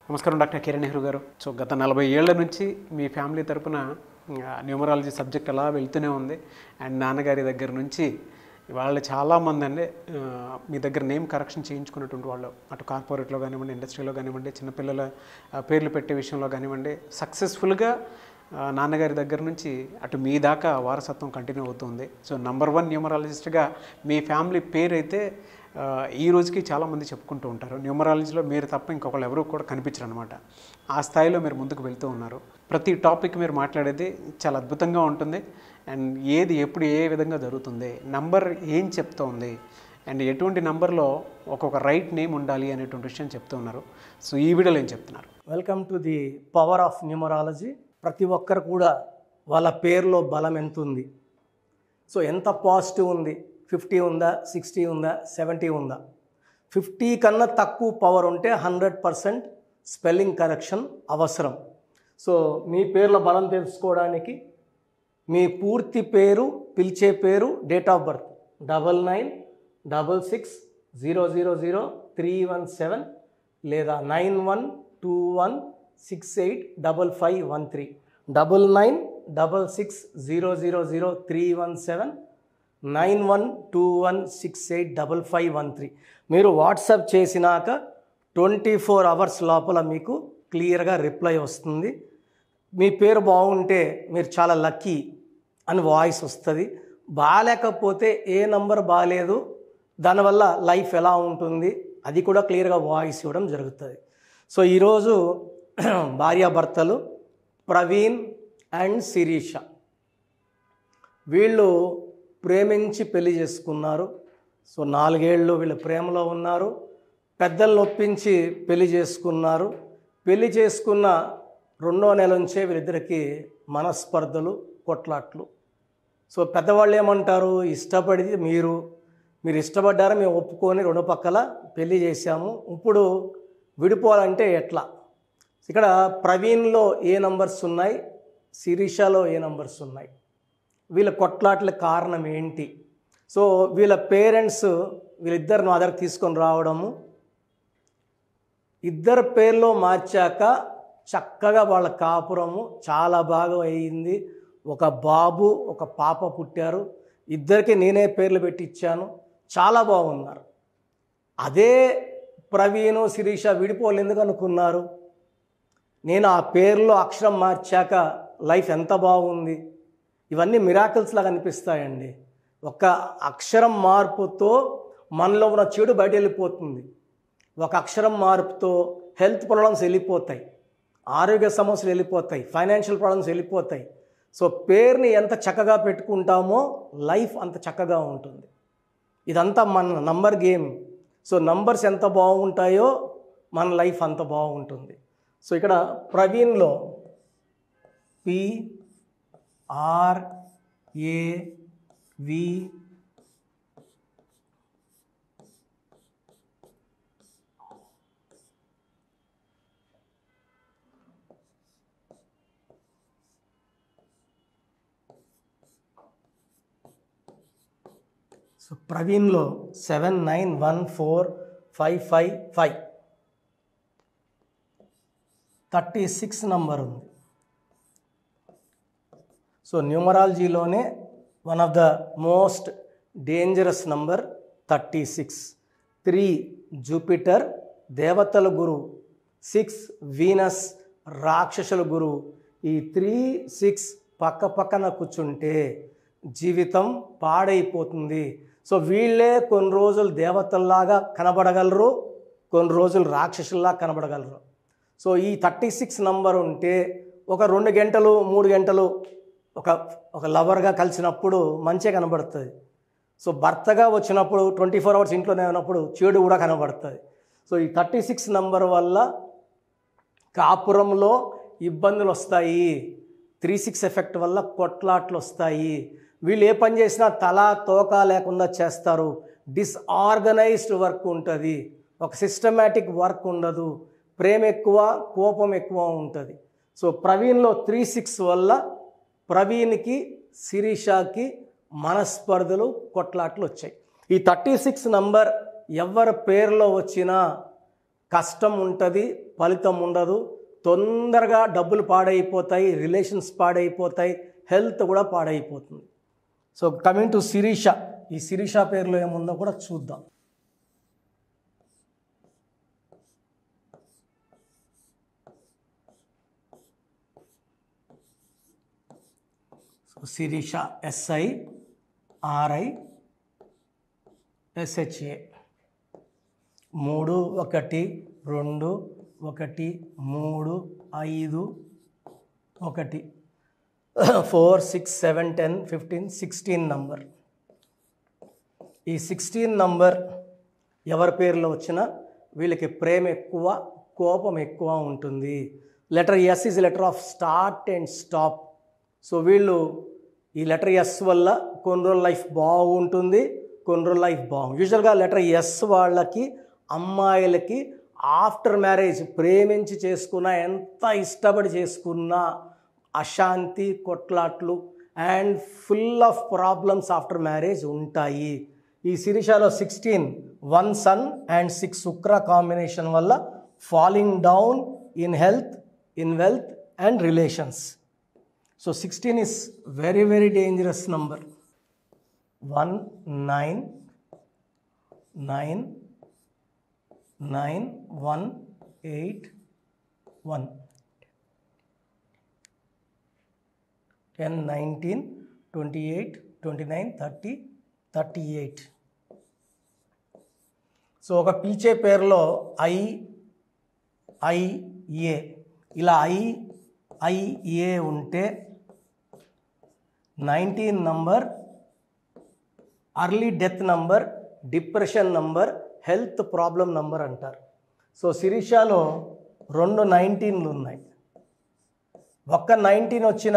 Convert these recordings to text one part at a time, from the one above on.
నమస్కారం డాక్టర్ కిరణ్ నెహ్రూ గారు సో గత నలభై ఏళ్ల నుంచి మీ ఫ్యామిలీ తరపున న్యూమరాలజీ సబ్జెక్ట్ అలా వెళ్తూనే ఉంది అండ్ నాన్నగారి దగ్గర నుంచి వాళ్ళు చాలామంది అండి ఆ, మీ దగ్గర నేమ్ కరెక్షన్ చేయించుకున్నటువంటి వాళ్ళు అటు కార్పొరేట్లో కానివ్వండి ఇండస్ట్రీలో కానివ్వండి చిన్నపిల్లల ఆ, పేర్లు పెట్టే విషయంలో కానివ్వండి సక్సెస్ఫుల్గా ఆ, నాన్నగారి దగ్గర నుంచి అటు మీ దాకా వారసత్వం కంటిన్యూ అవుతుంది సో నంబర్ వన్ న్యూమరాలజిస్ట్గా మీ ఫ్యామిలీ పేరు అయితే ఆ, ఈ రోజుకి చాలామంది చెప్పుకుంటూ ఉంటారు న్యూమరాలజీలో మీరు తప్ప ఇంకొకళ్ళు ఎవరు కూడా కనిపించరు అనమాట ఆ స్థాయిలో మీరు ముందుకు వెళ్తూ ఉన్నారు ప్రతి టాపిక్ మీరు మాట్లాడేది చాలా అద్భుతంగా ఉంటుంది అండ్ ఏది ఎప్పుడు ఏ విధంగా జరుగుతుంది నంబర్ ఏం చెప్తోంది అండ్ ఎటువంటి నంబర్లో ఒక్కొక్క రైట్ నేమ్ ఉండాలి అనేటువంటి విషయం చెప్తూ ఉన్నారు సో ఈ వీడియోలో ఏం చెప్తున్నారు welcome to the power of numerology ప్రతి ఒక్కరు కూడా వాళ్ళ పేరులో బలం ఎంత ఉంది సో ఎంత పాజిటివ్ ఉంది ఫిఫ్టీ ఉందా సిక్స్టీ ఉందా సెవెంటీ ఉందా ఫిఫ్టీ కన్నా తక్కువ పవర్ ఉంటే హండ్రెడ్ పర్సెంట్ స్పెల్లింగ్ కరెక్షన్ అవసరం సో మీ పేర్ల బలం తెలుసుకోవడానికి మీ పూర్తి పేరు పిలిచే పేరు date of birth double nine double six zero zero zero three one seven లేదా nine one two one six eight double five one three double nine double six zero zero zero three one seven nine one two one six eight double five one three మీరు WhatsApp చేసినాక twenty four hours లోపల మీకు క్లియర్గా reply వస్తుంది మీ పేరు బాగుంటే మీరు చాలా లక్కీ అని వాయిస్ వస్తుంది బాగాలేకపోతే ఏ నంబర్ బాగాలేదు దానివల్ల లైఫ్ ఎలా ఉంటుంది అది కూడా క్లియర్గా వాయిస్ ఇవ్వడం జరుగుతుంది సో ఈరోజు భార్యాభర్తలు ప్రవీణ్ అండ్ శిరీష వీళ్ళు ప్రేమించి పెళ్లి చేసుకున్నారు సో నాలుగేళ్ళు వీళ్ళు ప్రేమలో ఉన్నారు పెద్దలను ఒప్పించి పెళ్లి చేసుకున్నారు పెళ్లి చేసుకున్న రెండో నెల నుంచే వీళ్ళిద్దరికి మనస్పర్ధలు కొట్లాట్లు సో పెద్దవాళ్ళు ఏమంటారు ఇష్టపడి మీరు మీరు ఇష్టపడ్డారా మేము ఒప్పుకొని రెండు పక్కల పెళ్లి చేశాము ఇప్పుడు విడిపోవాలంటే ఎట్లా ఇక్కడ ప్రవీణ్లో ఏ నంబర్స్ ఉన్నాయి శిరీషలో ఏ నంబర్స్ ఉన్నాయి వీళ్ళ కొట్లాట్ల కారణం ఏంటి సో వీళ్ళ పేరెంట్స్ వీళ్ళిద్దరు నా దగ్గర తీసుకొని రావడము ఇద్దరు పేర్లో మార్చాక చక్కగా వాళ్ళ కాపురము చాలా బాగా అయింది ఒక బాబు ఒక పాప పుట్టారు ఇద్దరికి నేనే పేర్లు పెట్టి ఇచ్చాను చాలా బాగున్నారు అదే ప్రవీణు శిరీష విడిపోలు ఎందుకు అనుకున్నారు నేను ఆ పేర్లో అక్షరం మార్చాక లైఫ్ ఎంత బాగుంది ఇవన్నీ మిరాకిల్స్ లాగా అనిపిస్తాయండి ఒక అక్షరం మార్పుతో మనలో ఉన్న చెడు బయట వెళ్ళిపోతుంది ఒక అక్షరం మార్పుతో హెల్త్ ప్రాబ్లమ్స్ వెళ్ళిపోతాయి ఆరోగ్య సమస్యలు వెళ్ళిపోతాయి ఫైనాన్షియల్ ప్రాబ్లమ్స్ వెళ్ళిపోతాయి సో పేరుని ఎంత చక్కగా పెట్టుకుంటామో లైఫ్ అంత చక్కగా ఉంటుంది ఇదంతా మన నంబర్ గేమ్ సో నంబర్స్ ఎంత బాగుంటాయో మన లైఫ్ అంత బాగుంటుంది సో ఇక్కడ ప్రవీణ్లో P R A V so ప్రవీణ్లో seven nine one four five five five thirty six number ఉంది సో న్యూమరాలజీలోనే one of the most dangerous number thirty six three Jupiter దేవతల గురువు సిక్స్ వీనస్ రాక్షసుల గురువు ఈ త్రీ సిక్స్ పక్క పక్కన కూర్చుంటే జీవితం పాడైపోతుంది సో వీళ్ళే కొన్ని రోజులు దేవతల్లాగా కనబడగలరు కొన్ని రోజులు రాక్షసుల్లా కనబడగలరు సో ఈ థర్టీ సిక్స్ నంబర్ ఉంటే ఒక రెండు గంటలు మూడు గంటలు ఒక ఒక లవర్గా కలిసినప్పుడు మంచిగా కనబడుతుంది సో భర్తగా వచ్చినప్పుడు ట్వంటీ ఫోర్ అవర్స్ ఇంట్లోనే ఉన్నప్పుడు చెడు కూడా కనబడుతుంది సో ఈ థర్టీ సిక్స్ నంబర్ వల్ల కాపురంలో ఇబ్బందులు వస్తాయి త్రీ సిక్స్ ఎఫెక్ట్ వల్ల కొట్లాట్లు వస్తాయి వీళ్ళు ఏ పని చేసినా తల తోక లేకుండా చేస్తారు డిస్ఆర్గనైజ్డ్ వర్క్ ఉంటుంది ఒక సిస్టమేటిక్ వర్క్ ఉండదు ప్రేమ ఎక్కువ కోపం ఎక్కువ ఉంటుంది సో ప్రవీణ్లో త్రీ సిక్స్ వల్ల ప్రవీణ్కి శిరీషాకి మనస్పర్ధలు కొట్లాట్లు వచ్చాయి ఈ థర్టీ సిక్స్ నంబర్ ఎవరి పేరులో వచ్చినా కష్టం ఉంటుంది ఫలితం ఉండదు తొందరగా డబ్బులు పాడైపోతాయి రిలేషన్స్ పాడైపోతాయి హెల్త్ కూడా పాడైపోతుంది సో కమింగ్ టు శిరీష ఈ శిరీష పేరులో ఏముందో కూడా చూద్దాం so Sirisha S I R I S H A మూడు ఒకటి రెండు ఒకటి మూడు ఐదు ఒకటి four six seven ten fifteen sixteen number ఈ సిక్స్టీన్ నంబర్ ఎవరి పేరులో వచ్చినా వీళ్ళకి ప్రేమ ఎక్కువ కోపం ఎక్కువ ఉంటుంది letter S is letter of start and stop so వీళ్ళు ఈ లెటర్ ఎస్ వల్ల కొన్ని రోజుల లైఫ్ బాగుంటుంది కొన్ని రోజుల లైఫ్ బాగుంది యూజువల్గా లెటర్ ఎస్ వాళ్ళకి అమ్మాయిలకి ఆఫ్టర్ మ్యారేజ్ ప్రేమించి చేసుకున్న ఎంత ఇష్టపడి చేసుకున్నా అశాంతి కొట్లాట్లు and full of problems after marriage ఉంటాయి ఈ శిరీషాలో sixteen one sun and six శుక్ర కాంబినేషన్ వల్ల falling down in health in wealth and relations so sixteen is very very dangerous number one nine nine nine one eight one ten nineteen twenty eight twenty nine thirty thirty eight so ఒక పిలిచే పేరులో I I ఏ ఇలా I I A ఉంటే nineteen number early death number depression number health problem number అంటారు so శిరీషాలో రెండు నైన్టీన్లు ఉన్నాయి ఒక్క నైన్టీన్ వచ్చిన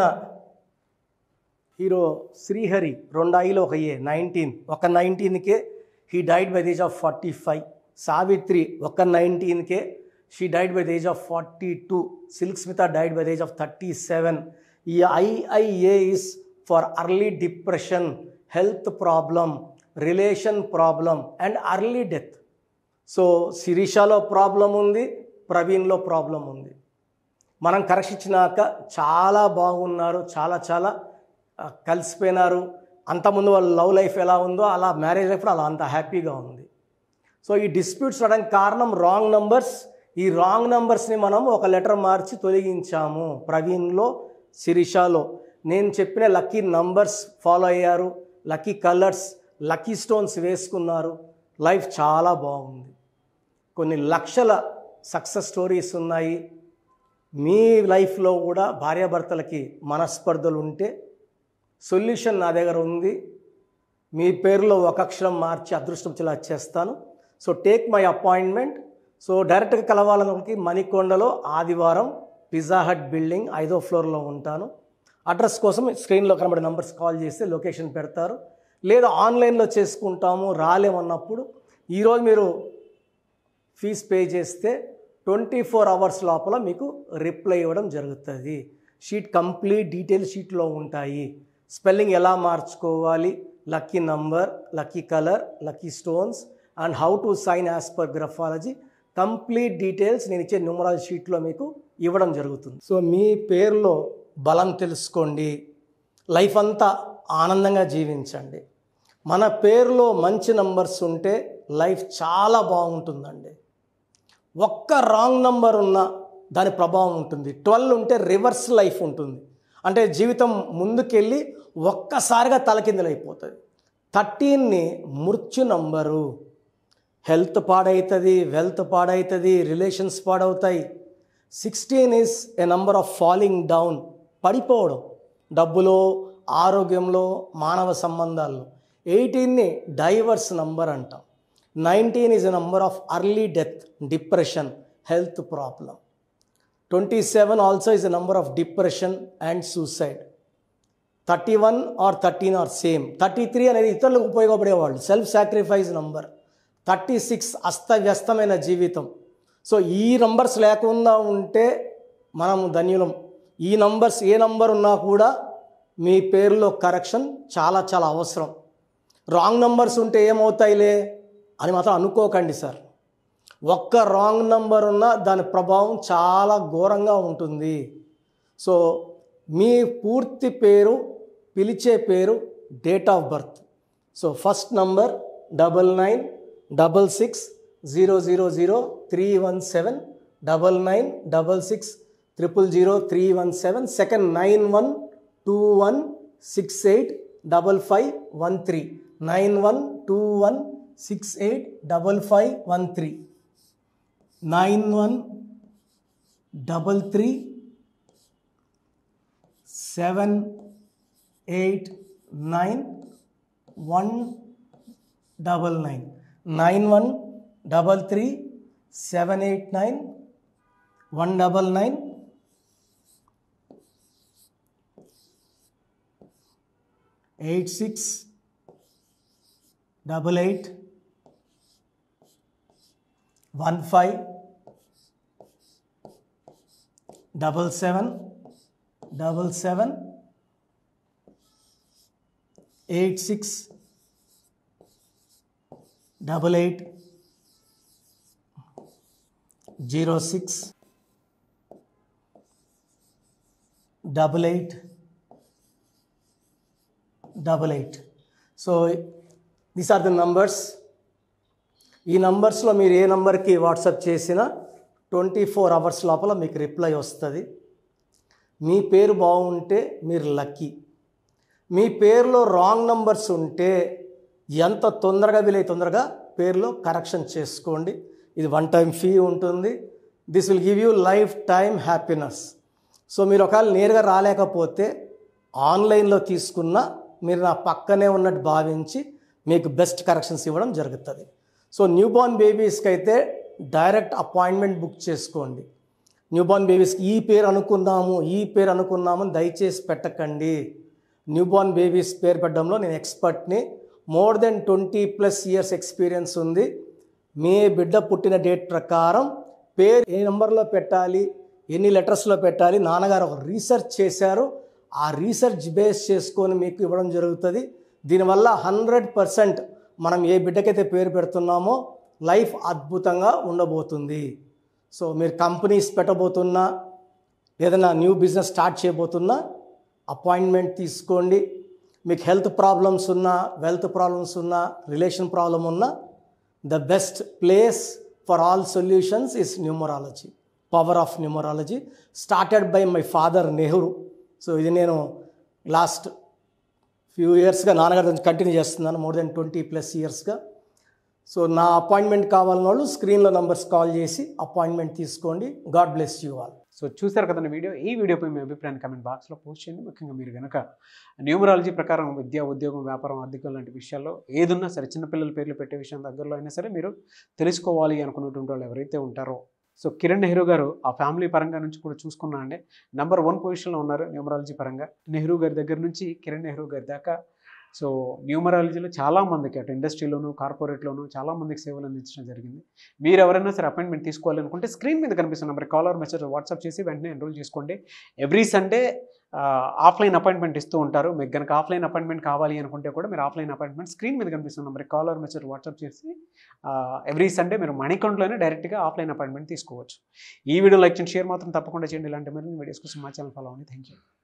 హీరో శ్రీహరి రెండు ఐలో ఒక ఏ నైన్టీన్ ఒక నైన్టీన్కే he died by the age of forty five Savitri ఒక నైన్టీన్కే she died by the age of forty two Silk Smitha died by the age of thirty seven ఈ I I A is for early depression health problem relation problem and early death so శిరీషాలో problem ఉంది ప్రవీణ్లో problem ఉంది మనం correction ఇచ్చినాక చాలా బాగున్నారు చాలా చాలా ఆ, కలిసిపోయినారు అంతకుముందు వాళ్ళ లవ్ లైఫ్ ఎలా ఉందో అలా మ్యారేజ్ లైఫ్ అలా అంత హ్యాపీగా ఉంది సో ఈ డిస్ప్యూట్స్ రావడానికి కారణం రాంగ్ నంబర్స్ ఈ రాంగ్ నంబర్స్ని మనం ఒక లెటర్ మార్చి తొలగించాము ప్రవీణ్లో శిరీషాలో నేను చెప్పిన లక్కీ నంబర్స్ ఫాలో అయ్యారు లక్కీ కలర్స్ లక్కీ స్టోన్స్ వేసుకున్నారు లైఫ్ చాలా బాగుంది కొన్ని లక్షల సక్సెస్ స్టోరీస్ ఉన్నాయి మీ లైఫ్లో కూడా భార్యాభర్తలకి మనస్పర్ధలు ఉంటే సొల్యూషన్ నా దగ్గర ఉంది మీ పేరులో ఒక అక్షరం మార్చి అదృష్టం చిలా చేస్తాను so take my appointment so డైరెక్ట్గా కలవాలనుకి మణికొండలో ఆదివారం పిజ్జా హట్ బిల్డింగ్ ఐదో ఫ్లోర్లో ఉంటాను అడ్రస్ కోసం స్క్రీన్లో కనబడే నంబర్స్ కాల్ చేస్తే లొకేషన్ పెడతారు లేదా ఆన్లైన్లో చేసుకుంటాము రాలేమన్నప్పుడు ఈరోజు మీరు ఫీజ్ పే చేస్తే ట్వంటీ ఫోర్ అవర్స్ లోపల మీకు రిప్లై ఇవ్వడం జరుగుతుంది షీట్ కంప్లీట్ డీటెయిల్ షీట్లో ఉంటాయి స్పెల్లింగ్ ఎలా మార్చుకోవాలి lucky number lucky colour lucky stones and how to sign as per graphology complete details నేను ఇచ్చే న్యూమరాల్ షీట్లో మీకు ఇవ్వడం జరుగుతుంది సో మీ పేరులో బలం తెలుసుకోండి లైఫ్ అంతా ఆనందంగా జీవించండి మన పేరులో మంచి నంబర్స్ ఉంటే లైఫ్ చాలా బాగుంటుందండి ఒక్క రాంగ్ నంబర్ ఉన్న దాని ప్రభావం ఉంటుంది ట్వెల్వ్ ఉంటే రివర్స్ లైఫ్ ఉంటుంది అంటే జీవితం ముందుకెళ్ళి ఒక్కసారిగా తలకిందులైపోతుంది థర్టీన్ని మృత్యు నంబరు హెల్త్ పాడవుతుంది వెల్త్ పాడవుతుంది రిలేషన్స్ పాడవుతాయి sixteen is a number of falling down పడిపోవడం డబ్బులో ఆరోగ్యంలో మానవ సంబంధాల్లో ఎయిటీన్ని డైవర్స్ నంబర్ అంటాం nineteen is a number of early death depression health problem twenty seven also is a number of depression and suicide thirty one or thirteen or same thirty three అనేది ఇతరులకు ఉపయోగపడేవాళ్ళు self sacrifice number thirty six అస్తవ్యస్తమైన జీవితం so ఈ numbers లేకుండా ఉంటే మనము ధన్యులం ఈ నంబర్స్ ఏ నంబర్ ఉన్నా కూడా మీ పేరులో కరెక్షన్ చాలా చాలా అవసరం రాంగ్ నంబర్స్ ఉంటే ఏమవుతాయిలే అని మాత్రం అనుకోకండి సార్ ఒక్క రాంగ్ నంబర్ ఉన్నా దాని ప్రభావం చాలా ఘోరంగా ఉంటుంది సో మీ పూర్తి పేరు పిలిచే పేరు date of birth so first number double nine double six zero zero zero three one seven double nine double six triple zero three one seven second nine one two one six eight double five one three nine one two one six eight double five one three nine one double three seven eight nine one double nine nine one double three seven eight nine one double nine eight six double eight one five double seven double seven eight six double eight zero six double eight double eight so these are the numbers ఈ నంబర్స్లో మీరు ఏ నంబర్కి WhatsApp చేసినా twenty four hours లోపల మీకు reply వస్తుంది మీ పేరు బాగుంటే మీరు లక్కీ మీ పేరులో రాంగ్ నంబర్స్ ఉంటే ఎంత తొందరగా వీలై తొందరగా పేరులో కరెక్షన్ చేసుకోండి ఇది వన్ టైం ఫీ ఉంటుంది this will give you lifetime happiness so మీరు ఒకవేళ నేరుగా రాలేకపోతే ఆన్లైన్లో తీసుకున్న మీరు నా పక్కనే ఉన్నట్టు భావించి మీకు బెస్ట్ కరెక్షన్స్ ఇవ్వడం జరుగుతుంది సో న్యూ బార్న్ బేబీస్కి అయితే డైరెక్ట్ అపాయింట్మెంట్ బుక్ చేసుకోండి న్యూ బార్న్ బేబీస్కి ఈ పేరు అనుకున్నాము ఈ పేరు అనుకున్నాము దయచేసి పెట్టకండి న్యూ బార్న్ బేబీస్ పేరు పెట్టడంలో నేను ఎక్స్పర్ట్ని more than twenty plus years experience ఉంది మీ బిడ్డ పుట్టిన డేట్ ప్రకారం పేరు ఏ నెంబర్లో పెట్టాలి ఎన్ని లెటర్స్లో పెట్టాలి నాన్నగారు ఒక రీసెర్చ్ చేశారు ఆ రీసెర్చ్ బేస్ చేసుకొని మీకు ఇవ్వడం జరుగుతుంది దీనివల్ల హండ్రెడ్ పర్సెంట్ మనం ఏ బిడ్డకైతే పేరు పెడుతున్నామో లైఫ్ అద్భుతంగా ఉండబోతుంది సో మీరు కంపెనీస్ పెట్టబోతున్నా ఏదైనా న్యూ బిజినెస్ స్టార్ట్ చేయబోతున్నా అపాయింట్మెంట్ తీసుకోండి మీకు హెల్త్ ప్రాబ్లమ్స్ ఉన్నా వెల్త్ ప్రాబ్లమ్స్ ఉన్నా రిలేషన్ ప్రాబ్లం ఉన్నా the best place for all solutions is numerology power of numerology started by my father Nehru so ఇది నేను లాస్ట్ ఫ్యూ ఇయర్స్గా నాన్నగారి నుంచి కంటిన్యూ చేస్తున్నాను మోర్ దెన్ ట్వంటీ ప్లస్ ఇయర్స్గా సో నా అపాయింట్మెంట్ కావాలని వాళ్ళు స్క్రీన్లో నంబర్స్ కాల్ చేసి అపాయింట్మెంట్ తీసుకోండి God bless you all so చూశారు కదండి వీడియో ఈ వీడియోపై మీ అభిప్రాయాన్ని కమెంట్ బాక్స్లో పోస్ట్ చేయండి ముఖ్యంగా మీరు కనుక న్యూమరాలజీ ప్రకారం విద్య ఉద్యోగం వ్యాపారం ఆర్థికం లాంటి విషయాల్లో ఏదున్నా సరే చిన్నపిల్లల పేర్లు పెట్టే విషయం దగ్గరలో అయినా సరే మీరు తెలుసుకోవాలి అనుకున్నటువంటి వాళ్ళు ఎవరైతే ఉంటారో సో కిరణ్ నెహ్రూ గారు ఆ ఫ్యామిలీ పరంగా నుంచి కూడా చూసుకున్నా అండి నెంబర్ వన్ పొజిషన్లో ఉన్నారు న్యూమరాలజీ పరంగా నెహ్రూ గారి దగ్గర నుంచి కిరణ్ నెహ్రూ గారి దాకా సో న్యూమరాలజీలో చాలా మందికి అటు ఇండస్ట్రీలోను కార్పొరేట్లోను చాలా మందికి సేవలు అందించడం జరిగింది మీరు ఎవరైనా సరే అపాయింట్మెంట్ తీసుకోవాలి అనుకుంటే స్క్రీన్ మీద కనిపిస్తున్న నెంబర్ కాలర్ మెసేజ్ వాట్సాప్ చేసి వెంటనే ఎన్రోల్ చేసుకోండి ఎవ్రీ సండే ఆఫ్లైన్ అపాయింట్మెంట్ ఇస్తూ ఉంటారు మీకు కనుక ఆఫ్లైన్ అపాయింట్మెంట్ కావాలి అనుకుంటే కూడా మీరు ఆఫ్లైన్ అపాయింట్మెంట్ స్క్రీన్ మీద కనిపిస్తున్న నెంబర్ కాలర్ మెసేజ్ వాట్సాప్ చేసి ఎవ్రీ సండే మీరు మనీ అకౌంట్లోనే డైరెక్ట్గా ఆఫ్లైన్ అపాయింట్మెంట్ తీసుకోవచ్చు ఈ వీడియో లైక్ చేయండి షేర్ మాత్రం తప్పకుండా చేయండి ఇలాంటి మరిన్ని వీడియోస్ కోసం మా ఛానల్ ఫాలో అవ్వండి థ్యాంక్ యూ